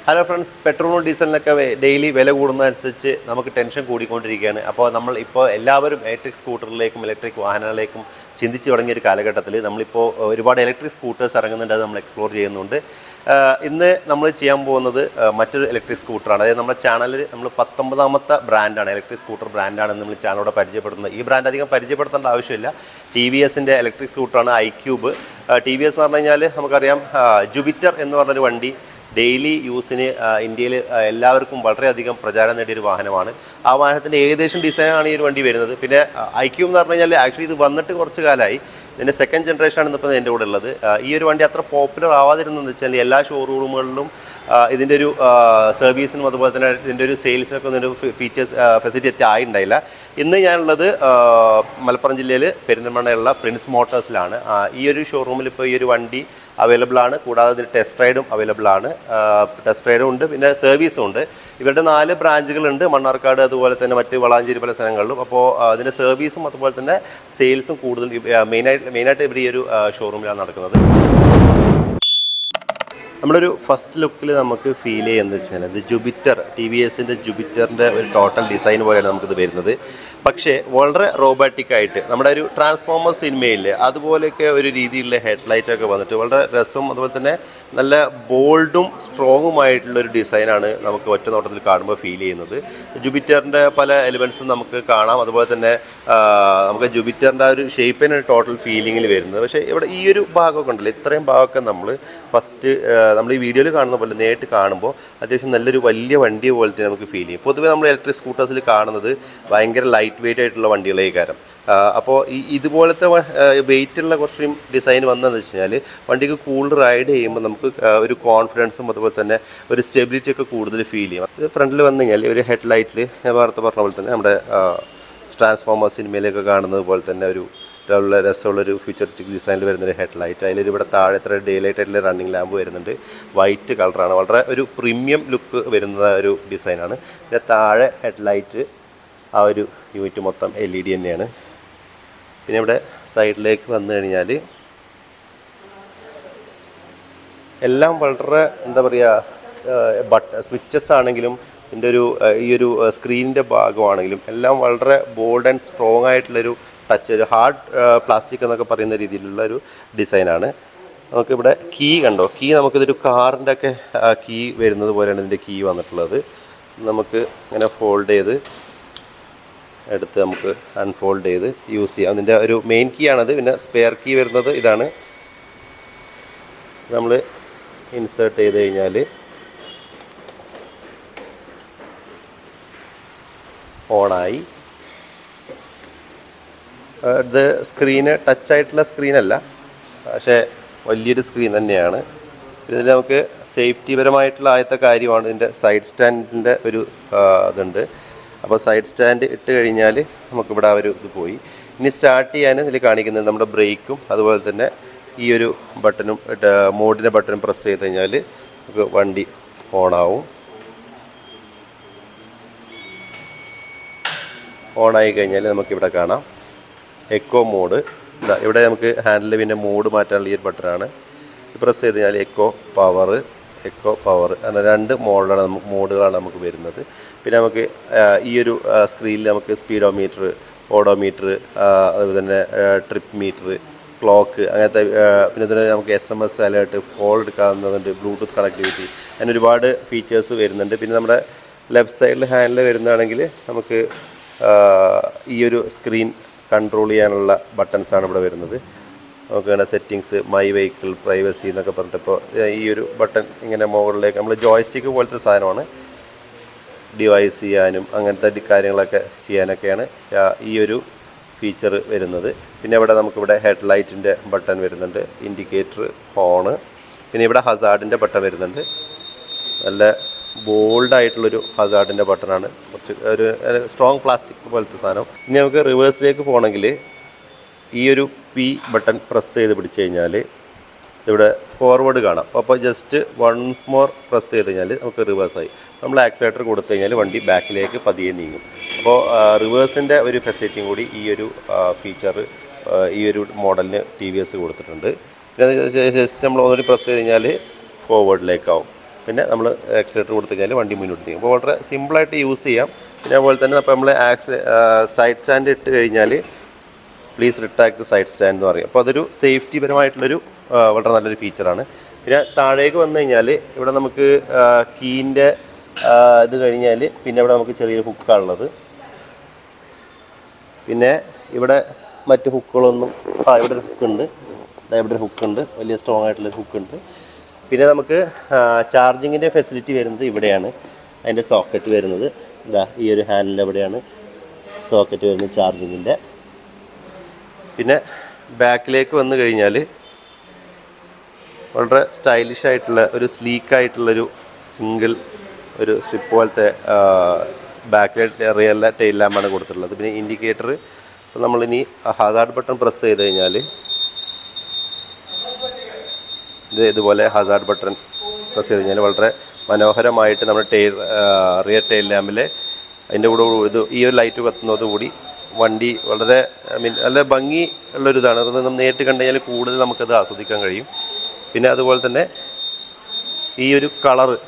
Hello friends പെട്രോളും ഡീസലിനൊക്കെ daily വില കൂടുന്നതനുസരിച്ച് നമുക്ക് ടെൻഷൻ കൂടിക്കൊണ്ടിരിക്കുകയാണ് അപ്പോൾ നമ്മൾ ഇപ്പോൾ എല്ലാവരും ഇലക്ട്രിക് സ്കൂട്ടറിലേക്കും ഇലക്ട്രിക് വാഹനങ്ങളിലേക്കും ചിന്തിച്ച് തുടങ്ങിയ ഒരു കാലഘട്ടത്തിൽ നമ്മളിപ്പോൾ ഒരുപാട് ഇലക്ട്രിക് സ്കൂട്ടേഴ്സ് ഇറങ്ങുന്നുണ്ട് അത് നമ്മൾ എക്സ്പ്ലോർ ചെയ്യുന്നുണ്ട് ആഹ് ഇന്ന് നമ്മൾ ചെയ്യാൻ പോകുന്നത് ആഹ് മറ്റൊരു ഇലക്ട്രിക് സ്കൂട്ടറാണ് അതായത് നമ്മുടെ ചാനലിൽ നമ്മൾ പത്തൊമ്പതാമത്തെ ബ്രാൻഡാണ് ഇലക്ട്രിക് സ്കൂട്ടർ ബ്രാൻഡാണ് നമ്മൾ ചാനലോടെ പരിചയപ്പെടുന്നത് ഈ ബ്രാൻഡ് അധികം പരിചയപ്പെടുത്തേണ്ട ആവശ്യമില്ല ടി വി എസിൻ്റെ ഇലക്ട്രിക് സ്കൂട്ടറാണ് I cube T V S എന്ന് പറഞ്ഞു കഴിഞ്ഞാൽ നമുക്കറിയാം ജുപിറ്റർ എന്ന് പറഞ്ഞൊരു വണ്ടി ഡെയിലി യൂസിന് ഇന്ത്യയിൽ എല്ലാവർക്കും വളരെയധികം പ്രചാരം നേടിയൊരു വാഹനമാണ് ആ വാഹനത്തിൻ്റെ ഏകദേശം ഡിസൈനാണ് ഈ ഒരു വണ്ടി വരുന്നത് പിന്നെ ഐക്യൂ എന്ന് പറഞ്ഞു കഴിഞ്ഞാൽ ആക്ച്വലി ഇത് വന്നിട്ട് കുറച്ച് കാലമായി ഇതിൻ്റെ സെക്കൻഡ് ജനറേഷനാണ് ഇന്നിപ്പോൾ എൻ്റെ കൂടെ ഉള്ളത് ആ, ഈ ഒരു വണ്ടി അത്ര പോപ്പുലർ ആവാതിരുന്നതെന്ന് വെച്ചാൽ എല്ലാ ഷോറൂമുകളിലും ഇതിൻ്റെ ഒരു സർവീസിനും അതുപോലെ തന്നെ ഇതിൻ്റെ ഒരു സെയിൽസിനൊക്കെ ഒന്നും ഒരു ഫീച്ചേഴ്സ് ഫെസിലിറ്റി എത്തി ആയിട്ടുണ്ടായില്ല ഇന്ന് ഞാനുള്ളത് ആ, മലപ്പുറം ജില്ലയിൽ പെരിന്തൽമണ്ണയുള്ള പ്രിൻസ് മോട്ടോഴ്സിലാണ് ആ, ഈ ഒരു ഷോറൂമിൽ ഇപ്പോൾ ഈ ഒരു വണ്ടി അവൈലബിൾ ആണ് കൂടാതെ ഇതിന് ടെസ്റ്റ് റൈഡും അവൈലബിൾ ആണ് ടെസ്റ്റ് റൈഡും ഉണ്ട് പിന്നെ സർവീസും ഉണ്ട് ഇവരുടെ നാല് ബ്രാഞ്ചുകളുണ്ട് മണ്ണാർക്കാട് അതുപോലെ തന്നെ മറ്റ് വളാഞ്ചേരി പല സ്ഥലങ്ങളിലും അപ്പോൾ അതിൻ്റെ സർവീസും അതുപോലെ തന്നെ സെയിൽസും കൂടുതൽ മെയിനായിട്ട് മെയിനായിട്ട് ഇവർ ഈ ഒരു ഷോറൂമിലാണ് നടക്കുന്നത് നമ്മളൊരു ഫസ്റ്റ് ലുക്കിൽ നമുക്ക് ഫീൽ ചെയ്യുന്നത് വെച്ചാൽ ഇത് ജുപിറ്റർ ടി വി എസിൻ്റെ ജുപിറ്ററിൻ്റെ ഒരു ടോട്ടൽ ഡിസൈൻ പോലെയാണ് നമുക്കിത് വരുന്നത് പക്ഷേ വളരെ റോബോട്ടിക് ആയിട്ട് നമ്മുടെ ഒരു ട്രാൻസ്ഫോമർ സിനിമയില്ലേ അതുപോലെയൊക്കെ ഒരു രീതിയിലുള്ള ഹെഡ്ലൈറ്റ് ഒക്കെ വന്നിട്ട് വളരെ രസവും അതുപോലെ തന്നെ നല്ല ബോൾഡും സ്ട്രോങ്ങുമായിട്ടുള്ള ഒരു ഡിസൈനാണ് നമുക്ക് ഒറ്റ നോട്ടത്തിൽ കാണുമ്പോൾ ഫീൽ ചെയ്യുന്നത് ജുപിറ്ററിൻ്റെ പല എലിമെൻസും നമുക്ക് കാണാം അതുപോലെ തന്നെ ആ, നമുക്ക് ജുപിറ്ററിൻ്റെ ആ ഒരു ഷേപ്പിന് ടോട്ടൽ ഫീലിങ്ങിൽ വരുന്നത് പക്ഷേ ഇവിടെ ഈ ഒരു ഭാഗമൊക്കെ ഉണ്ടല്ലോ ഇത്രയും ഭാഗമൊക്കെ നമ്മൾ ഫസ്റ്റ് നമ്മൾ ഈ വീഡിയോയിൽ കാണുന്ന പോലെ നേരിട്ട് കാണുമ്പോൾ അത്യാവശ്യം നല്ലൊരു വലിയ വണ്ടി പോലത്തെ നമുക്ക് ഫീൽ ചെയ്യും പൊതുവേ നമ്മൾ ഇലക്ട്രിക് സ്കൂട്ടേഴ്സിൽ കാണുന്നത് ഭയങ്കര ലൈറ്റ് വെയിറ്റ് ആയിട്ടുള്ള വണ്ടികളേ കാരണം അപ്പോൾ ഈ ഇതുപോലത്തെ വെയിറ്റ് ഉള്ള കുറച്ചും ഡിസൈൻ വന്നതെന്ന് വെച്ച് കഴിഞ്ഞാൽ വണ്ടിക്ക് കൂടുതൽ റൈഡ് ചെയ്യുമ്പോൾ നമുക്ക് ആ, ഒരു കോൺഫിഡൻസും അതുപോലെ തന്നെ ഒരു സ്റ്റെബിലിറ്റി ഒക്കെ കൂടുതൽ ഫീൽ ചെയ്യും ഇത് ഫ്രണ്ടിൽ വന്നു കഴിഞ്ഞാൽ ഒരു ഹെഡ് ലൈറ്റിൽ ഞാൻ വാർത്ത പറഞ്ഞ പോലെ തന്നെ നമ്മുടെ ട്രാൻസ്ഫോമർ സിനിമയിലൊക്കെ കാണുന്നത് പോലെ തന്നെ ഒരു ഉള്ള രസമുള്ളൊരു ഫ്യൂച്ചറിസ്റ്റിക് ഡിസൈനിൽ വരുന്നൊരു ഹെഡ് ലൈറ്റ് അതിലൊരു ഇവിടെ താഴെ എത്ര ഡേ ലൈറ്റ് ആയിട്ടുള്ള റണ്ണിങ് ലാമ്പ് വരുന്നുണ്ട് വൈറ്റ് കളറാണ് വളരെ ഒരു പ്രീമിയം ലുക്ക് വരുന്ന ഒരു ഡിസൈനാണ് പിന്നെ താഴെ ഹെഡ് ലൈറ്റ് ആ ഒരു യൂണിറ്റ് മൊത്തം എൽ ഇ ഡി തന്നെയാണ് പിന്നെ ഇവിടെ സൈഡിലേക്ക് വന്നു കഴിഞ്ഞാൽ എല്ലാം വളരെ എന്താ പറയുക ബട്ട് സ്വിച്ചസ് ആണെങ്കിലും ഇതിൻ്റെ ഒരു ആ, ഈ ഒരു സ്ക്രീനിൻ്റെ ഭാഗമാണെങ്കിലും എല്ലാം വളരെ ബോൾഡ് ആൻഡ് സ്ട്രോങ് ആയിട്ടുള്ളൊരു ടച്ച് ഒരു ഹാർഡ് പ്ലാസ്റ്റിക് എന്നൊക്കെ പറയുന്ന രീതിയിലുള്ള ഒരു ഡിസൈനാണ് നമുക്കിവിടെ കീ കണ്ടോ കീ നമുക്കിതൊരു കാറിൻ്റെ ഒക്കെ കീ വരുന്നത് പോലെയാണ് ഇതിൻ്റെ കീ വന്നിട്ടുള്ളത് നമുക്ക് ഇങ്ങനെ ഫോൾഡ് ചെയ്ത് എടുത്ത് നമുക്ക് അൺഫോൾഡ് ചെയ്ത് യൂസ് ചെയ്യാം അതിൻ്റെ ഒരു മെയിൻ കീ ആണത് പിന്നെ സ്പെയർ കീ വരുന്നത് ഇതാണ് നമ്മൾ ഇൻസേർട്ട് ചെയ്ത് കഴിഞ്ഞാൽ ഓണായി ഏഹ് ഇത് സ്ക്രീന് ടച്ച് ആയിട്ടുള്ള സ്ക്രീനല്ല പക്ഷേ വലിയൊരു സ്ക്രീൻ തന്നെയാണ് ഇതിൽ നമുക്ക് സേഫ്റ്റി പരമായിട്ടുള്ള ആദ്യത്തെ കാര്യമാണ് ഇതിൻ്റെ സൈഡ് സ്റ്റാൻഡിൻ്റെ ഒരു ആ, ഇതുണ്ട് അപ്പോൾ സൈഡ് സ്റ്റാൻഡ് ഇട്ട് കഴിഞ്ഞാൽ നമുക്കിവിടെ ആ ഒരു ഇത് പോയി ഇനി സ്റ്റാർട്ട് ചെയ്യാൻ ഇതിൽ കാണിക്കുന്നത് നമ്മുടെ ബ്രേക്കും അതുപോലെ തന്നെ ഈ ഒരു ബട്ടണും മോഡിൻ്റെ ബട്ടണും പ്രസ് ചെയ്ത് കഴിഞ്ഞാൽ നമുക്ക് വണ്ടി ഓണാവും ഓണായി കഴിഞ്ഞാൽ നമുക്കിവിടെ കാണാം എക്കോ മോഡ് ഇതാ ഇവിടെ നമുക്ക് ഹാൻഡിൽ പിന്നെ മോഡ് മാറ്റാനുള്ള ഈ ഒരു ബട്ടണാണ് ഇത് പ്രസ് ചെയ്ത് കഴിഞ്ഞാൽ എക്കോ പവർ എക്കോ പവർ അങ്ങനെ രണ്ട് മോഡലാണ് നമുക്ക് മോഡുകളാണ് നമുക്ക് വരുന്നത് പിന്നെ നമുക്ക് ആ, ഈ ഒരു സ്ക്രീനിൽ നമുക്ക് സ്പീഡോമീറ്റർ ഓഡോമീറ്റർ അതുപോലെ തന്നെ ട്രിപ്പ് മീറ്റർ ക്ലോക്ക് അങ്ങനത്തെ ആ, പിന്നെ ഇതിന് നമുക്ക് S M S alert call എടുക്കാവുന്നതുണ്ട് ബ്ലൂടൂത്ത് കണക്ടിവിറ്റി അങ്ങനെ ഒരുപാട് ഫീച്ചേഴ്സ് വരുന്നുണ്ട് പിന്നെ നമ്മുടെ ലെഫ്റ്റ് സൈഡിൽ ഹാൻഡിൽ വരുന്നതാണെങ്കിൽ നമുക്ക് ആ, ഈ ഒരു സ്ക്രീൻ കൺട്രോൾ ചെയ്യാനുള്ള ബട്ടൺസ് ആണ് ഇവിടെ വരുന്നത് നമുക്ക് വേണ്ട സെറ്റിങ്സ് മൈ വെഹിക്കിൾ പ്രൈവസി എന്നൊക്കെ പറഞ്ഞിട്ട് ഇപ്പോൾ ഈ ഒരു ബട്ടൺ ഇങ്ങനെ മുകളിലേക്ക് നമ്മൾ ജോയ്സ്റ്റിക്ക് പോലത്തെ സാധനമാണ് ഡിവൈസ് ചെയ്യാനും അങ്ങനത്തെ ഡി- കാര്യങ്ങളൊക്കെ ചെയ്യാനൊക്കെയാണ് ആ, ഈ ഒരു ഫീച്ചർ വരുന്നത് പിന്നെ ഇവിടെ നമുക്കിവിടെ ഹെഡ് ലൈറ്റിൻ്റെ ബട്ടൺ വരുന്നുണ്ട് ഇൻഡിക്കേറ്റർ ഹോണ് പിന്നെ ഇവിടെ ഹസാർഡിൻ്റെ ബട്ടൺ വരുന്നുണ്ട് നല്ല ബോൾഡ് ആയിട്ടുള്ളൊരു ഹസാർഡിൻ്റെ ബട്ടണാണ് കുറച്ച് ഒരു സ്ട്രോങ് പ്ലാസ്റ്റിക് പോലത്തെ സാധനം ഇനി നമുക്ക് റിവേഴ്സിലേക്ക് പോകണമെങ്കിൽ ഈ ഒരു പി ബട്ടൺ പ്രസ് ചെയ്ത് പിടിച്ചു കഴിഞ്ഞാൽ ഇവിടെ ഫോർവേഡ് കാണാം അപ്പോൾ ജസ്റ്റ് വൺസ് മോർ പ്രസ് ചെയ്ത് കഴിഞ്ഞാൽ നമുക്ക് റിവേഴ്സായി നമ്മൾ ആക്സിലേറ്റർ കൊടുത്തു കഴിഞ്ഞാൽ വണ്ടി ബാക്കിലേക്ക് പതിയെ നീങ്ങും അപ്പോൾ റിവേഴ്സിൻ്റെ ഒരു ഫെസിലിറ്റിയും കൂടി ഈ ഒരു ഫീച്ചർ ഈ ഒരു മോഡലിന് ടി വി എസ് കൊടുത്തിട്ടുണ്ട് പിന്നെ അത് ജസ്റ്റ് നമ്മൾ ഓൾറെഡി പ്രസ് ചെയ്ത് കഴിഞ്ഞാൽ ഫോർവേഡിലേക്കാവും പിന്നെ നമ്മൾ ആക്സിലേറ്റർ കൊടുത്തു കഴിഞ്ഞാൽ വണ്ടി മുന്നോട്ട് നീങ്ങും അപ്പോൾ വളരെ സിമ്പിളായിട്ട് യൂസ് ചെയ്യാം പിന്നെ അതുപോലെ തന്നെ അപ്പോൾ നമ്മൾ ആക്സ് സൈഡ് സ്റ്റാൻഡ് ഇട്ട് കഴിഞ്ഞാൽ please retract the side stand എന്ന് പറയും അപ്പോൾ അതൊരു സേഫ്റ്റി പരമായിട്ടുള്ളൊരു ആ, വളരെ നല്ലൊരു ഫീച്ചറാണ് പിന്നെ താഴേക്ക് വന്നു കഴിഞ്ഞാൽ ഇവിടെ നമുക്ക് കീൻ്റെ ഇത് കഴിഞ്ഞാൽ പിന്നെ ഇവിടെ നമുക്ക് ചെറിയൊരു ഹുക്കാണുള്ളത് പിന്നെ ഇവിടെ മറ്റ് ഹുക്കുകളൊന്നും ആ ഇവിടെ ഒരു ഹുക്കുണ്ട് ഇതാ ഇവിടെ ഒരു ഹുക്കുണ്ട് വലിയ സ്ട്രോങ് ആയിട്ടുള്ള ഹുക്കുണ്ട് പിന്നെ നമുക്ക് ചാർജിങ്ങിൻ്റെ ഫെസിലിറ്റി വരുന്നത് ഇവിടെയാണ് അതിൻ്റെ സോക്കറ്റ് വരുന്നത് ഇതാ ഈ ഒരു ഹാൻഡിൽ എവിടെയാണ് സോക്കറ്റ് വരുന്നത് ചാർജിങ്ങിൻ്റെ പിന്നെ ബാക്കിലേക്ക് വന്നു കഴിഞ്ഞാൽ വളരെ സ്റ്റൈലിഷ് ആയിട്ടുള്ള ഒരു സ്ലീക്ക് ആയിട്ടുള്ളൊരു സിംഗിൾ ഒരു സ്ട്രിപ്പ് പോലത്തെ ബാക്ക് റിയൽ ടെയിൽ ലാമ്പാണ് കൊടുത്തിട്ടുള്ളത് പിന്നെ ഇൻഡിക്കേറ്റർ നമ്മളിനി ഹസാർഡ് ബട്ടൺ പ്രസ് ചെയ്ത് കഴിഞ്ഞാൽ ഇത് ഇതുപോലെ ഹസാർഡ് ബട്ടൺ പ്രസ് ചെയ്ത് കഴിഞ്ഞാൽ വളരെ മനോഹരമായിട്ട് നമ്മുടെ ടെയിൽ റിയർ ടെയിൽ ലാമ്പിലെ അതിൻ്റെ കൂടെ ഇത് ഈ ഒരു ലൈറ്റ് കത്തുന്നതോടുകൂടി വണ്ടി വളരെ ഐ മീൻ നല്ല ഭംഗി ഉള്ളൊരു ഇതാണ് അത് നമ്മൾ നേരിട്ട് കണ്ടു കഴിഞ്ഞാൽ കൂടുതൽ നമുക്കത് ആസ്വദിക്കാൻ കഴിയും പിന്നെ അതുപോലെ തന്നെ ഈ ഒരു കളറ്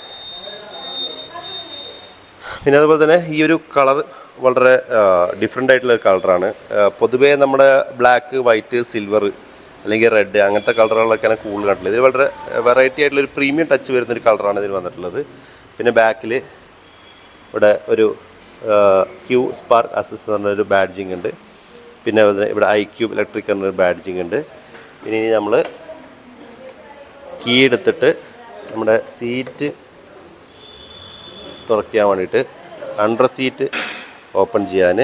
പിന്നെ അതുപോലെ തന്നെ ഈ ഒരു കളർ വളരെ ഡിഫറെൻ്റ് ആയിട്ടുള്ള ഒരു കളറാണ് പൊതുവേ നമ്മുടെ ബ്ലാക്ക് വൈറ്റ് സിൽവർ അല്ലെങ്കിൽ റെഡ് അങ്ങനത്തെ കളറുകളൊക്കെയാണ് കൂടുതൽ കണ്ടിട്ടുള്ളത് ഇത് വളരെ വെറൈറ്റി ആയിട്ടുള്ള ഒരു പ്രീമിയം ടച്ച് വരുന്ന ഒരു കളറാണ് ഇതിൽ വന്നിട്ടുള്ളത് പിന്നെ ബാക്കിൽ ഇവിടെ ഒരു ക്യൂ സ്പാർക്ക് അസിസ്റ്റ് എന്ന് പറഞ്ഞ ഒരു ബാഡ്ജിങ് ഉണ്ട് പിന്നെ അതുപോലെ ഇവിടെ ഐ ക്യൂബ് ഇലക്ട്രിക് എന്നൊരു ബാഡ്ജിങ് ഉണ്ട് പിന്നെ ഇനി നമ്മൾ കീ എടുത്തിട്ട് നമ്മുടെ സീറ്റ് തുറക്കാൻ വേണ്ടിയിട്ട് അണ്ടർ സീറ്റ് ഓപ്പൺ ചെയ്യാൻ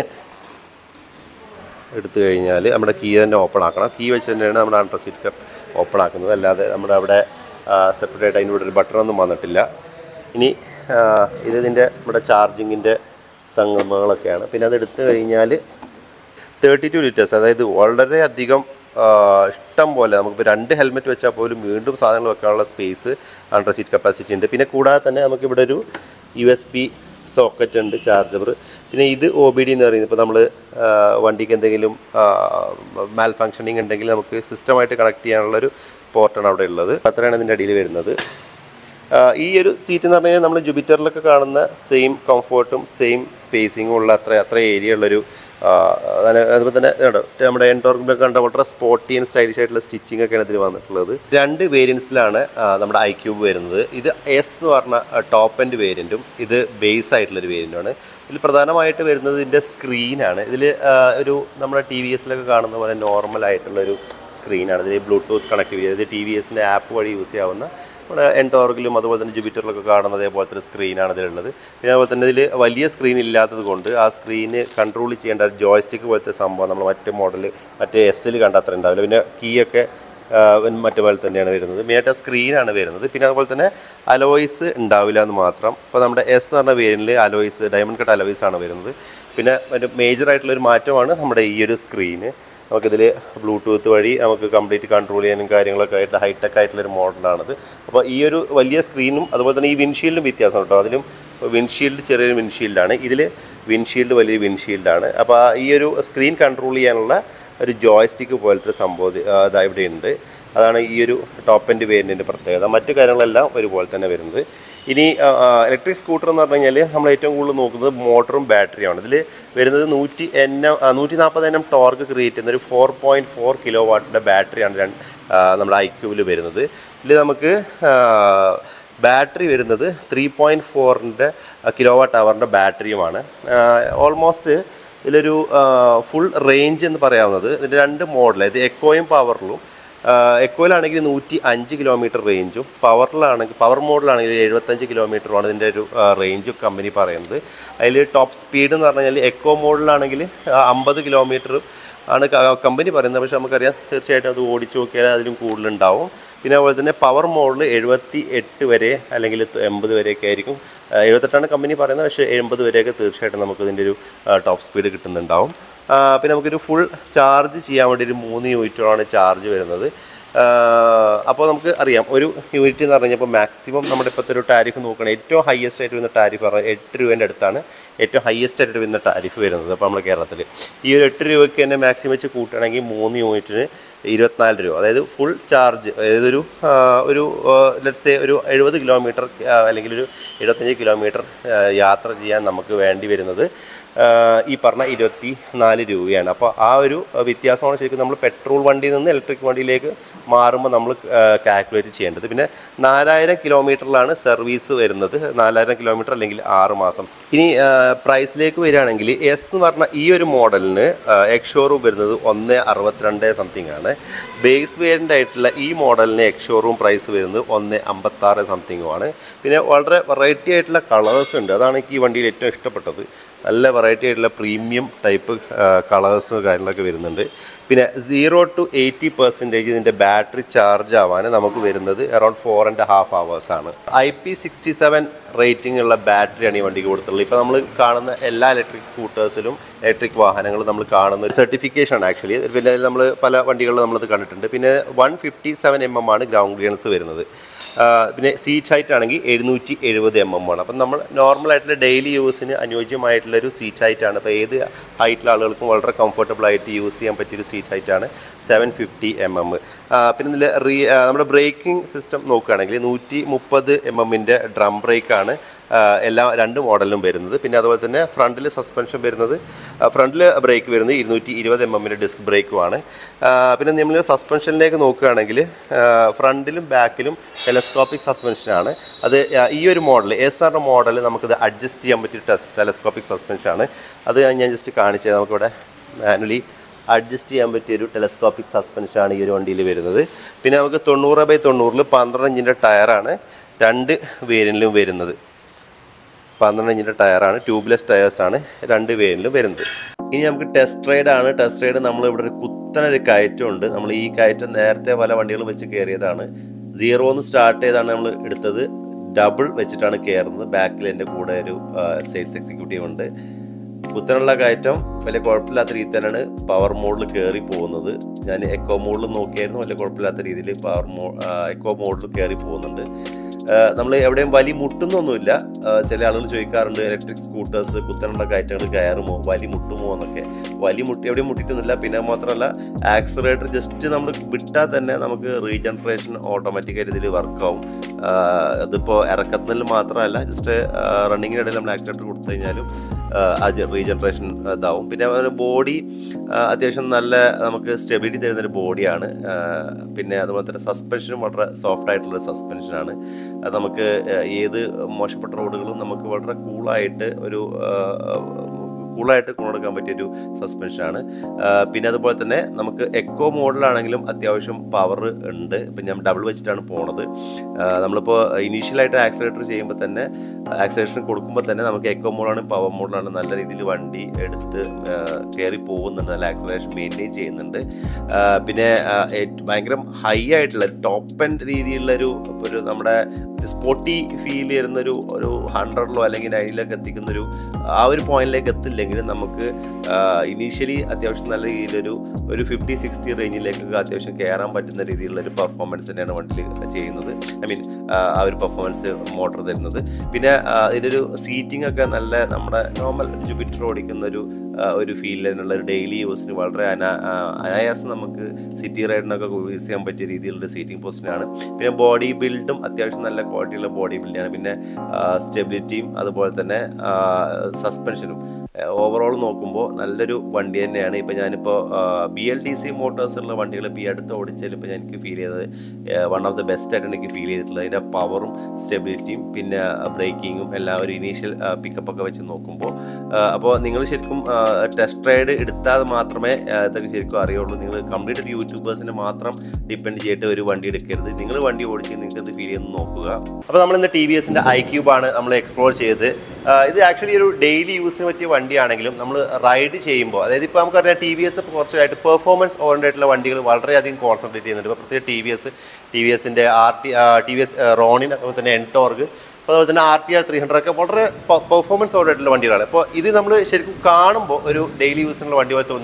എടുത്തു കഴിഞ്ഞാൽ നമ്മുടെ കീ തന്നെ ഓപ്പൺ ആക്കണം കീ വെച്ച് തന്നെയാണ് നമ്മുടെ അണ്ടർ സീറ്റ് ഓപ്പൺ ആക്കുന്നത് അല്ലാതെ നമ്മുടെ അവിടെ സെപ്പറേറ്റ് അതിൻ്റെ കൂടെ ഒരു ബട്ടണൊന്നും വന്നിട്ടില്ല ഇനി ആ, ഇത് ഇതിൻ്റെ നമ്മുടെ ചാർജിങ്ങിൻ്റെ സംഗമങ്ങളൊക്കെയാണ് പിന്നെ അത് എടുത്തു കഴിഞ്ഞാൽ തേർട്ടി ടു ലിറ്റേഴ്സ് അതായത് വളരെയധികം ആ, ഇഷ്ടം പോലെ നമുക്കിപ്പോൾ രണ്ട് ഹെൽമെറ്റ് വെച്ചാൽ പോലും വീണ്ടും സാധനങ്ങൾ വെക്കാനുള്ള സ്പേസ് അണ്ടർ സീറ്റ് കപ്പാസിറ്റി ഉണ്ട് പിന്നെ കൂടാതെ തന്നെ നമുക്കിവിടെ ഒരു യു എസ് ബി സോക്കറ്റ് ഉണ്ട് ചാർജർ പിന്നെ ഇത് ഒ ബി ഡി എന്ന് പറയുന്നത് ഇപ്പോൾ നമ്മൾ വണ്ടിക്ക് എന്തെങ്കിലും മാൽ ഫങ്ഷനിങ് ഉണ്ടെങ്കിൽ നമുക്ക് സിസ്റ്റമായിട്ട് കണക്ട് ചെയ്യാനുള്ളൊരു പോർട്ടാണ് അവിടെ ഉള്ളത് അത്രയാണ് ഇതിൻ്റെ അടിയിൽ വരുന്നത് ആ, ഈ ഒരു സീറ്റ് എന്ന് പറഞ്ഞു കഴിഞ്ഞാൽ നമ്മൾ ജുപിറ്ററിലൊക്കെ കാണുന്ന സെയിം കംഫോർട്ടും സെയിം സ്പേസിങ്ങും ഉള്ള അത്ര അത്ര ഏരിയ ഉള്ളൊരു ആ, അതിന് അതുപോലെ തന്നെ ഇതുണ്ട്. നമ്മുടെ എൻഡോർഗിലൊക്കെ കണ്ട വളരെ സ്പോർട്ടി ആൻഡ് സ്റ്റൈലിഷ് ആയിട്ടുള്ള സ്റ്റിച്ചിങ് ഒക്കെയാണ് ഇതിൽ വന്നിട്ടുള്ളത് രണ്ട് വേരിയൻസിലാണ് നമ്മുടെ ഐ ക്യൂബ് വരുന്നത് ഇത് എസ് എന്ന് പറഞ്ഞ ടോപ്പ് എൻഡ് വേരിയൻറ്റും ഇത് ബേസ് ആയിട്ടുള്ളൊരു വേരിയൻറ്റുമാണ് ഇതിൽ പ്രധാനമായിട്ട് വരുന്നത് ഇതിൻ്റെ സ്ക്രീനാണ് ഇതിൽ ഒരു നമ്മുടെ ടി വി എസിലൊക്കെ കാണുന്ന പോലെ നോർമൽ ആയിട്ടുള്ളൊരു സ്ക്രീനാണ് ഇതിൽ ബ്ലൂടൂത്ത് കണക്ടിവിറ്റി അതായത് ടി വി എസിൻ്റെ ആപ്പ് വഴി യൂസ് ചെയ്യാവുന്ന നമ്മുടെ എൻടോർഗിലും അതുപോലെ തന്നെ ജുപിറ്ററിലൊക്കെ കാണുന്ന അതേപോലത്തെ ഒരു സ്ക്രീനാണ് ഇതിലുള്ളത് പിന്നെ അതുപോലെ തന്നെ ഇതിൽ വലിയ സ്ക്രീൻ ഇല്ലാത്തത് കൊണ്ട് ആ സ്ക്രീന് കൺട്രോൾ ചെയ്യേണ്ട ഒരു ജോയ്സ്റ്റിക്ക് പോലത്തെ സംഭവം നമ്മൾ മറ്റേ മോഡൽ മറ്റേ എസ്സിൽ കണ്ട അത്ര ഉണ്ടാവില്ല പിന്നെ കീ ഒക്കെ ആ, മറ്റേ പോലെ തന്നെയാണ് വരുന്നത് മെയിനായിട്ട് ആ സ്ക്രീനാണ് വരുന്നത് പിന്നെ അതുപോലെ തന്നെ അലോയ്സ് ഉണ്ടാവില്ല എന്ന് മാത്രം ഇപ്പോൾ നമ്മുടെ എസ് എന്ന് പറഞ്ഞ വേരിയൻറ്റിൽ അലോയ്സ് ഡയമണ്ട് കട്ട് അലോയ്സ് ആണ് വരുന്നത് പിന്നെ ഒരു മേജർ ആയിട്ടുള്ള ഒരു മാറ്റമാണ് നമ്മുടെ ഈ ഒരു സ്ക്രീന് നമുക്കിതിൽ ബ്ലൂടൂത്ത് വഴി നമുക്ക് കംപ്ലീറ്റ് കൺട്രോൾ ചെയ്യാനും കാര്യങ്ങളൊക്കെ ആയിട്ട് ഹൈടെക് ആയിട്ടുള്ളൊരു മോഡലാണത് അപ്പോൾ ഈ ഒരു വലിയ സ്ക്രീനും അതുപോലെ തന്നെ ഈ വിൻഷീൽഡും വ്യത്യാസം കേട്ടോ അതിലും വിൻഷീൽഡ് ചെറിയൊരു വിൻഷീൽഡാണ് ഇതിൽ വിൻഷീൽഡ് വലിയ വിൻഷീൽഡാണ് അപ്പോൾ ആ ഈ ഒരു സ്ക്രീൻ കൺട്രോൾ ചെയ്യാനുള്ള ഒരു ജോയ്സ്റ്റിക്ക് പോലത്തെ ഒരു സംഭവം ഇത്, ആ, ഇതാ ഇവിടെ ഉണ്ട് അതാണ് ഈ ഒരു ടോപ്പ് എൻഡ് വേരിയൻറ്റിൻ്റെ പ്രത്യേകത മറ്റു കാര്യങ്ങളെല്ലാം ഒരുപോലെ തന്നെ വരുന്നത് ഇനി ഇലക്ട്രിക് സ്കൂട്ടർ എന്ന് പറഞ്ഞു കഴിഞ്ഞാൽ നമ്മൾ ഏറ്റവും കൂടുതൽ നോക്കുന്നത് മോട്ടറും ബാറ്ററിയാണ് ഇതിൽ വരുന്നത് നൂറ്റി എൻ എം നൂറ്റി നാൽപ്പത് എൻ എം ടോർക്ക് ക്രിയേറ്റ് ചെയ്യുന്ന ഒരു ഫോർ പോയിൻറ്റ് ഫോർ കിലോ വാട്ടിൻ്റെ ബാറ്ററിയാണ് രണ്ട് ആ, നമ്മുടെ ഐക്യൂവിൽ വരുന്നത് ഇതിൽ നമുക്ക് ബാറ്ററി വരുന്നത് ത്രീ പോയിൻറ്റ് ഫോറിൻ്റെ കിലോ വാട്ട് അവറിൻ്റെ ബാറ്ററിയുമാണ് ഓൾമോസ്റ്റ് ഇതിലൊരു ഫുൾ റേഞ്ച് എന്ന് പറയാവുന്നത് ഇതിൻ്റെ രണ്ട് മോഡൽ ഇത് എക്കോയും പവറിലും എക്കോയിലാണെങ്കിൽ നൂറ്റി അഞ്ച് കിലോമീറ്റർ റേഞ്ചും പവറിലാണെങ്കിൽ പവർ മോഡിലാണെങ്കിൽ എഴുപത്തഞ്ച് കിലോമീറ്ററുമാണ് ഇതിൻ്റെ ഒരു റേഞ്ച് കമ്പനി പറയുന്നത് അതിൽ ടോപ്പ് സ്പീഡ് എന്ന് പറഞ്ഞു കഴിഞ്ഞാൽ എക്കോ മോഡിലാണെങ്കിൽ അമ്പത് കിലോമീറ്റർ ആണ് കമ്പനി പറയുന്നത് പക്ഷേ നമുക്കറിയാം തീർച്ചയായിട്ടും അത് ഓടിച്ചു നോക്കിയാൽ അതിലും കൂടുതലുണ്ടാവും പിന്നെ അതുപോലെ തന്നെ പവർ മോഡിൽ എഴുപത്തി എട്ട് വരെ അല്ലെങ്കിൽ എൺപത് വരെയൊക്കെ ആയിരിക്കും ആ, എഴുപത്തെട്ടാണ് കമ്പനി പറയുന്നത് പക്ഷേ എൺപത് വരെയൊക്കെ തീർച്ചയായിട്ടും നമുക്ക് ഇതിൻ്റെ ഒരു ടോപ്പ് സ്പീഡ് കിട്ടുന്നുണ്ടാവും ആ, പിന്നെ നമുക്കൊരു ഫുൾ ചാർജ് ചെയ്യാൻ വേണ്ടി ഒരു മൂന്ന് യൂണിറ്റോളാണ് ചാർജ് വരുന്നത് അപ്പോൾ നമുക്ക് അറിയാം ഒരു യൂണിറ്റ് എന്ന് പറഞ്ഞു കഴിഞ്ഞപ്പോൾ മാക്സിമം നമ്മുടെ ഇപ്പോഴത്തെ ഒരു ടാരിഫ് നോക്കുകയാണെങ്കിൽ ഏറ്റവും ഹയസ്റ്റ് ആയിട്ട് വരുന്ന ടാരിഫ് പറഞ്ഞാൽ എട്ട് രൂപേൻ്റെ അടുത്താണ് ഏറ്റവും ഹയസ്റ്റ് ആയിട്ട് വരുന്ന ടാരിഫ് വരുന്നത് അപ്പോൾ നമ്മുടെ കേരളത്തിൽ ഈ ഒരു എട്ട് രൂപയ്ക്ക് തന്നെ മാക്സിമം വെച്ച് കൂട്ടുകയാണെങ്കിൽ മൂന്ന് യൂണിറ്റിന് ഇരുപത്തിനാല് രൂപ അതായത് ഫുൾ ചാർജ് അതായത് ഒരു ആ, ഒരു ലെറ്റ്സ് ഒരു എഴുപത് കിലോമീറ്റർ അല്ലെങ്കിൽ ഒരു എഴുപത്തഞ്ച് കിലോമീറ്റർ യാത്ര ചെയ്യാൻ നമുക്ക് വേണ്ടി വരുന്നത് ആ, ഈ പറഞ്ഞ ഇരുപത്തി നാല് രൂപയാണ് അപ്പോൾ ആ ഒരു വ്യത്യാസമാണ് ശരിക്കും നമ്മൾ പെട്രോൾ വണ്ടിയിൽ നിന്ന് ഇലക്ട്രിക് വണ്ടിയിലേക്ക് മാറുമ്പോൾ നമ്മൾ കാൽക്കുലേറ്റ് ചെയ്യേണ്ടത് പിന്നെ നാലായിരം കിലോമീറ്ററിലാണ് സർവീസ് വരുന്നത് നാലായിരം കിലോമീറ്റർ അല്ലെങ്കിൽ ആറ് മാസം ഇനി പ്രൈസിലേക്ക് വരികയാണെങ്കിൽ എസ് എന്ന് പറഞ്ഞ ഈ ഒരു മോഡലിന് എക്സ്ഷോറൂം വരുന്നത് ഒന്ന് അറുപത്തിരണ്ട് സംതിങ് ആണ് ബേസ് വേരിയൻ്റ് ആയിട്ടുള്ള ഈ മോഡലിന് എക്സ്ഷോറൂം പ്രൈസ് വരുന്നത് ഒന്ന് അമ്പത്താറ് സംതിങ്ങും ആണ് പിന്നെ വളരെ വെറൈറ്റി ആയിട്ടുള്ള കളേഴ്സ് ഉണ്ട് അതാണ് എനിക്ക് ഈ വണ്ടിയിൽ ഏറ്റവും ഇഷ്ടപ്പെട്ടത് നല്ല വെറൈറ്റി ആയിട്ടുള്ള പ്രീമിയം ടൈപ്പ് കളേഴ്സും കാര്യങ്ങളൊക്കെ വരുന്നുണ്ട് പിന്നെ സീറോ ടു എയ്റ്റി പെർസെൻറ്റേജ് ഇതിൻ്റെ ബാറ്ററി ചാർജ് ആവാൻ നമുക്ക് വരുന്നത് around four and half hours ആണ് I P sixty seven rating ഉള്ള ബാറ്ററിയാണ് ഈ വണ്ടിക്ക് കൊടുത്തിട്ടുള്ളത് ഇപ്പോൾ നമ്മൾ കാണുന്ന എല്ലാ ഇലക്ട്രിക് സ്കൂട്ടേഴ്സിലും ഇലക്ട്രിക് വാഹനങ്ങളും നമ്മൾ കാണുന്ന ഒരു സർട്ടിഫിക്കേഷൻ ആണ് ആക്ച്വലി പിന്നെ നമ്മൾ പല വണ്ടികളിലും നമ്മളത് കണ്ടിട്ടുണ്ട് പിന്നെ one fifty seven M M ആണ് ഗ്രൗണ്ട് ക്ലിയറൻസ് വരുന്നത് ആ, പിന്നെ സീറ്റ് ഹൈറ്റ് ആണെങ്കിൽ എഴുന്നൂറ്റി എഴുപത് എം എം ആണ് അപ്പം നമ്മൾ നോർമലായിട്ടുള്ള ഡെയിലി യൂസിന് അനുയോജ്യമായിട്ടുള്ള ഒരു സീറ്റ് ഹൈറ്റ് ആണ് അപ്പോൾ ഏത് ഹൈറ്റിലെ ആളുകൾക്കും വളരെ കംഫർട്ടബിൾ ആയിട്ട് യൂസ് ചെയ്യാൻ പറ്റിയൊരു സീറ്റ് ഹൈറ്റ് ആണ് സെവൻ ഫിഫ്റ്റി എം എം പിന്നെ ഇതിൽ റീ ആ, നമ്മുടെ ബ്രേക്കിംഗ് സിസ്റ്റം നോക്കുകയാണെങ്കിൽ നൂറ്റി മുപ്പത് എം എമ്മിൻ്റെ ഡ്രം ബ്രേക്കാണ് എല്ലാ രണ്ട് മോഡലിലും വരുന്നത് പിന്നെ അതുപോലെ തന്നെ ഫ്രണ്ടിൽ സസ്പെൻഷൻ വരുന്നത് ഫ്രണ്ടിൽ ബ്രേക്ക് വരുന്നത് ഇരുന്നൂറ്റി ഇരുപത് എം എമ്മിൻ്റെ ഡിസ്ക് ബ്രേക്കുമാണ് പിന്നെ നമ്മൾ സസ്പെൻഷനിലേക്ക് നോക്കുകയാണെങ്കിൽ ഫ്രണ്ടിലും ബാക്കിലും ടെലസ്കോപ്പിക് സസ്പെൻഷനാണ് അത് ആ, ഈ ഒരു മോഡൽ എസ് ആറിൻ്റെ മോഡൽ നമുക്കിത് അഡ്ജസ്റ്റ് ചെയ്യാൻ പറ്റിയ ടെസ് ടെലസ്കോപ്പിക് സസ്പെൻഷനാണ് അത് ഞാൻ ജസ്റ്റ് കാണിച്ചത് നമുക്കിവിടെ മാനുവലി അഡ്ജസ്റ്റ് ചെയ്യാൻ പറ്റിയൊരു ടെലസ്കോപ്പിക് സസ്പെൻഷനാണ് ഈ ഒരു വണ്ടിയിൽ വരുന്നത് പിന്നെ നമുക്ക് തൊണ്ണൂറ് ബൈ തൊണ്ണൂറിൽ പന്ത്രണ്ട് ഇഞ്ചിൻ്റെ ടയറാണ് രണ്ട് വേരിയൻറ്റിലും വരുന്നത് പന്ത്രണ്ട് ഇഞ്ചിൻ്റെ ടയറാണ് ട്യൂബ്ലെസ് ടയേഴ്സാണ് രണ്ട് വേരിയൻറ്റിലും വരുന്നത് ഇനി നമുക്ക് ടെസ്റ്റ് റൈഡ് ആണ് ടെസ്റ്റ് റൈഡ് നമ്മൾ ഇവിടെ ഒരു കുത്തനൊരു കയറ്റമുണ്ട് നമ്മൾ ഈ കയറ്റം നേരത്തെ പല വണ്ടികളും വെച്ച് കയറിയതാണ് സീറോ എന്ന് സ്റ്റാർട്ട് ചെയ്താണ് നമ്മൾ എടുത്തത് ഡബിൾ വെച്ചിട്ടാണ് കയറുന്നത് ബാക്കിൽ എൻ്റെ കൂടെ ഒരു സെയിൽസ് എക്സിക്യൂട്ടീവ് ഉണ്ട് കുത്തനുള്ള കയറ്റം വലിയ കുഴപ്പമില്ലാത്ത രീതിയിൽ തന്നെയാണ് പവർ മോഡിൽ കയറി പോകുന്നത് ഞാൻ എക്കോ മോഡിൽ നോക്കിയായിരുന്നു വലിയ കുഴപ്പമില്ലാത്ത രീതിയിൽ പവർ മോ എക്കോ മോഡിൽ കയറി പോകുന്നുണ്ട് നമ്മൾ എവിടെയും വലി മുട്ടുന്നൊന്നുമില്ല ആ, ചില ആളുകൾ ചോദിക്കാറുണ്ട് ഇലക്ട്രിക് സ്കൂട്ടേഴ്സ് കുത്തനുള്ള കയറ്റങ്ങൾ കയറുമോ വലി മുട്ടുമോ എന്നൊക്കെ വലി മുട്ടി എവിടെയും മുട്ടിയിട്ടൊന്നുമില്ല പിന്നെ മാത്രമല്ല ആക്സിലേറ്റർ ജസ്റ്റ് നമ്മൾ വിട്ടാൽ തന്നെ നമുക്ക് റീജനറേഷൻ ഓട്ടോമാറ്റിക്കായിട്ട് ഇതിൽ വർക്കാവും അതിപ്പോൾ ഇറക്കത്തിൽ മാത്രമല്ല ജസ്റ്റ് റണ്ണിങ്ങിനിടയിൽ നമ്മൾ ആക്സിലേറ്റർ കൊടുത്തു കഴിഞ്ഞാലും ആ റീജനറേഷൻ ഇതാവും പിന്നെ ബോഡി അത്യാവശ്യം നല്ല നമുക്ക് സ്റ്റെബിലിറ്റി തരുന്നൊരു ബോഡിയാണ് പിന്നെ അതുപോലെ തന്നെ സസ്പെൻഷനും വളരെ സോഫ്റ്റ് ആയിട്ടുള്ള സസ്പെൻഷനാണ് അത് നമുക്ക് ആ, ഏത് മോശപ്പെട്ട റോഡുകളും നമുക്ക് വളരെ കൂളായിട്ട് ഒരു കൂളായിട്ട് കൊണ്ടുനടക്കാൻ പറ്റിയൊരു സസ്പെൻഷനാണ് പിന്നെ അതുപോലെ തന്നെ നമുക്ക് എക്കോ മോഡലാണെങ്കിലും അത്യാവശ്യം പവർ ഉണ്ട് ഇപ്പം ഞാൻ ഡബിൾ വെച്ചിട്ടാണ് പോണത് ആ, നമ്മളിപ്പോൾ ഇനീഷ്യലായിട്ട് ആക്സിലേറ്റർ ചെയ്യുമ്പോൾ തന്നെ ആക്സിലേഷൻ കൊടുക്കുമ്പോൾ തന്നെ നമുക്ക് എക്കോ മോഡാണ് പവർ മോഡലാണ് നല്ല രീതിയിൽ വണ്ടി എടുത്ത് ആ, കയറി പോകുന്നുണ്ട് നല്ല ആക്സിലേഷൻ മെയിൻറ്റെയിൻ ചെയ്യുന്നുണ്ട് ആ, പിന്നെ ആ, ഏറ്റ- ഭയങ്കര ഹൈ ആയിട്ടുള്ള ടോപ്പ് എൻഡ് രീതിയിലുള്ള ഒരു ഒരു നമ്മുടെ സ്പോട്ടി ഫീൽ ചെയ്യുന്നൊരു ഒരു ഹൺഡ്രഡിലോ അല്ലെങ്കിൽ നയനിലൊക്കെ എത്തിക്കുന്നൊരു ആ ഒരു പോയിന്റിലേക്ക് എത്തില്ലെങ്കിലും നമുക്ക് ഇനീഷ്യലി അത്യാവശ്യം നല്ല രീതിയിലൊരു ഒരു ഫിഫ്റ്റി സിക്സ്റ്റി റേഞ്ചിലേക്കൊക്കെ അത്യാവശ്യം കയറാൻ പറ്റുന്ന രീതിയിലുള്ള ഒരു പെർഫോമൻസ് തന്നെയാണ് വണ്ടിയിൽ ചെയ്യുന്നത് ഐ മീൻ ആ ഒരു പെർഫോമൻസ് മോട്ടർ തരുന്നത് പിന്നെ ആ, ഇതിൻ്റെ ഒരു സീറ്റിംഗ് ഒക്കെ നല്ല നമ്മുടെ നോർമൽ ജുപിറ്റർ ഓടിക്കുന്ന ഒരു ആ, ഒരു ഫീലിനുള്ള ഒരു ഡെയിലി യൂസിന് വളരെ അനാ ആ, അനായാസം നമുക്ക് സിറ്റി റൈഡിനൊക്കെ യൂസ് ചെയ്യാൻ പറ്റിയ രീതിയിലുള്ള സീറ്റിംഗ് പൊസിഷനാണ് പിന്നെ ബോഡി ബിൽഡും അത്യാവശ്യം നല്ല ക്വാളിറ്റിയുള്ള ബോഡി ബിൽഡാണ് പിന്നെ സ്റ്റെബിലിറ്റിയും അതുപോലെ തന്നെ സസ്പെൻഷനും ഓവറോൾ നോക്കുമ്പോൾ നല്ലൊരു വണ്ടി തന്നെയാണ് ഇപ്പോൾ ഞാനിപ്പോൾ ബി എൽ ഡി സി മോട്ടോഴ്സുള്ള വണ്ടികൾ ഇപ്പോൾ ഈ അടുത്ത് ഓടിച്ചതിൽ ഇപ്പോൾ എനിക്ക് ഫീൽ ചെയ്തത് വൺ ഓഫ് ദ ബെസ്റ്റ് ആയിട്ട് എനിക്ക് ഫീൽ ചെയ്തിട്ടുള്ളത് അതിൻ്റെ പവറും സ്റ്റെബിലിറ്റിയും പിന്നെ ബ്രേക്കിങ്ങും എല്ലാം ഒരു ഇനീഷ്യൽ പിക്കപ്പ് ഒക്കെ വെച്ച് നോക്കുമ്പോൾ അപ്പോൾ നിങ്ങൾ ശരിക്കും ടെസ്റ്റ് റൈഡ് എടുത്താൽ മാത്രമേ ആ, ഇതൊക്കെ ശരിക്കും അറിയുള്ളൂ നിങ്ങൾ കംപ്ലീറ്റ് ഒരു യൂട്യൂബേഴ്സിനെ മാത്രം ഡിപ്പെൻഡ് ചെയ്തിട്ട് ഒരു വണ്ടി എടുക്കരുത് നിങ്ങൾ വണ്ടി ഓടിച്ച് നിങ്ങൾക്ക് ഇത് ഫീൽ ചെയ്യുന്ന നോക്കുക അപ്പോൾ നമ്മൾ ഇന്ന് ടി വി എസിൻ്റെ ഐ ക്യൂബാണ് നമ്മൾ എക്സ്പ്ലോർ ചെയ്ത് ആ, ഇത് ആക്ച്വലി ഒരു ഡെയിലി യൂസിന് പറ്റിയ വണ്ടിയാണെങ്കിലും നമ്മൾ റൈഡ് ചെയ്യുമ്പോൾ അതായത് ഇപ്പോൾ നമുക്കറിയാം ടി വി എസ് കുറച്ചായിട്ട് പെർഫോമൻസ് ഓറിയൻറ്റഡ് ആയിട്ടുള്ള വണ്ടികൾ വളരെയധികം കോൺസെൻട്രേറ്റ് ചെയ്യുന്നുണ്ട് ഇപ്പോൾ പ്രത്യേകിച്ച് T V S T V എസിൻ്റെ R T T V S Ronin അതുപോലെ തന്നെ എൻടോർഗ് അതുപോലെ തന്നെ R T R three hundred ഒക്കെ വളരെ പെർഫോമൻസ് ഓറിയൻറ്റഡ് വണ്ടികളാണ് അപ്പോൾ ഇത് നമ്മൾ ശരിക്കും കാണുമ്പോൾ ഒരു ഡെയിലി യൂസിനുള്ള വണ്ടി പോലെ തോന്നുന്നെങ്കിലും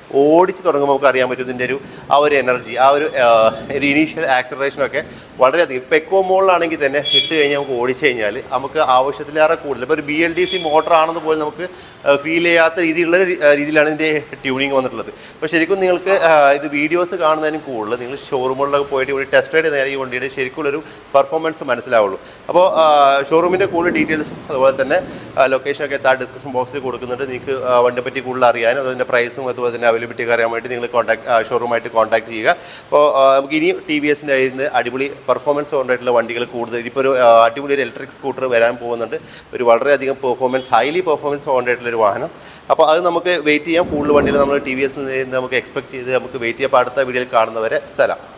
ഓടിച്ച് തുടങ്ങുമ്പോൾ നമുക്ക് അറിയാൻ പറ്റും ഇതിൻ്റെ ഒരു ആ ഒരു എനർജി ആ ഒരു ആ, ഒരു ഇനീഷ്യൽ ആക്സലറേഷനൊക്കെ വളരെയധികം ഇപ്പോൾ എക്കോ മോളിലാണെങ്കിൽ തന്നെ ഇട്ട് കഴിഞ്ഞാൽ നമുക്ക് ഓടിച്ചു കഴിഞ്ഞാൽ നമുക്ക് ആവശ്യത്തിലേറെ കൂടുതൽ ഇപ്പോൾ ഒരു B L D C motor ആണെന്ന് പോലും നമുക്ക് ഫീൽ ചെയ്യാത്ത രീതിയിലുള്ള ഒരു, ആ, രീതിയിലാണ് ഇതിൻ്റെ ട്യൂണിങ് വന്നിട്ടുള്ളത് അപ്പോൾ ശരിക്കും നിങ്ങൾക്ക് ആ, ഇത് വീഡിയോസ് കാണുന്നതിനും കൂടുതൽ നിങ്ങൾ ഷോറൂമുകളിലൊക്കെ പോയിട്ട് ഒരു ടെസ്റ്റ് റൈഡ് നേരെ ഈ വണ്ടിയുടെ ശരിക്കുള്ളൊരു പെർഫോമൻസ് മനസ്സിലാവുള്ളൂ അപ്പോൾ ഷോറൂമിൻ്റെ കൂടുതൽ ഡീറ്റെയിൽസും അതുപോലെ തന്നെ ലൊക്കേഷനൊക്കെ താഴെ ഡിസ്ക്രിപ്ഷൻ ബോക്സിൽ കൊടുക്കുന്നുണ്ട് നിങ്ങൾക്ക് ആ, വണ്ടിയെ പറ്റി കൂടുതൽ അറിയാനും അതിൻ്റെ പ്രൈസും അതുപോലെ തന്നെ അവൈലബിലിറ്റി ഒക്കെ അറിയാൻ വേണ്ടി നിങ്ങൾ കോൺടാക്ട് ഷോറൂമായിട്ട് കോൺടാക്ട് ചെയ്യുക അപ്പോൾ നമുക്ക് ഇനി ടി വി എസിൻ്റെ കയ്യിൽ നിന്ന് അടിപൊളി പെർഫോമൻസ് കൊണ്ടായിട്ടുള്ള വണ്ടികൾ കൂടുതൽ ഇപ്പോൾ ഒരു ആ, അടിപൊളി ഒരു ഇലക്ട്രിക് സ്കൂട്ടർ വരാൻ പോകുന്നുണ്ട് ഒരു വളരെയധികം പെർഫോമൻസ് ഹൈലി പെർഫോമൻസ് കൊണ്ടായിട്ടുള്ള ഒരു വാഹനം അപ്പോൾ അത് നമുക്ക് വെയിറ്റ് ചെയ്യാം കൂടുതൽ വണ്ടികൾ നമ്മൾ ടി വി എസിൽ നിന്ന് നമുക്ക് എക്സ്പെക്ട് ചെയ്ത് നമുക്ക് വെയിറ്റ് ചെയ്യാം അപ്പോൾ അടുത്ത വീഡിയോയിൽ കാണുന്നവരെ സലാം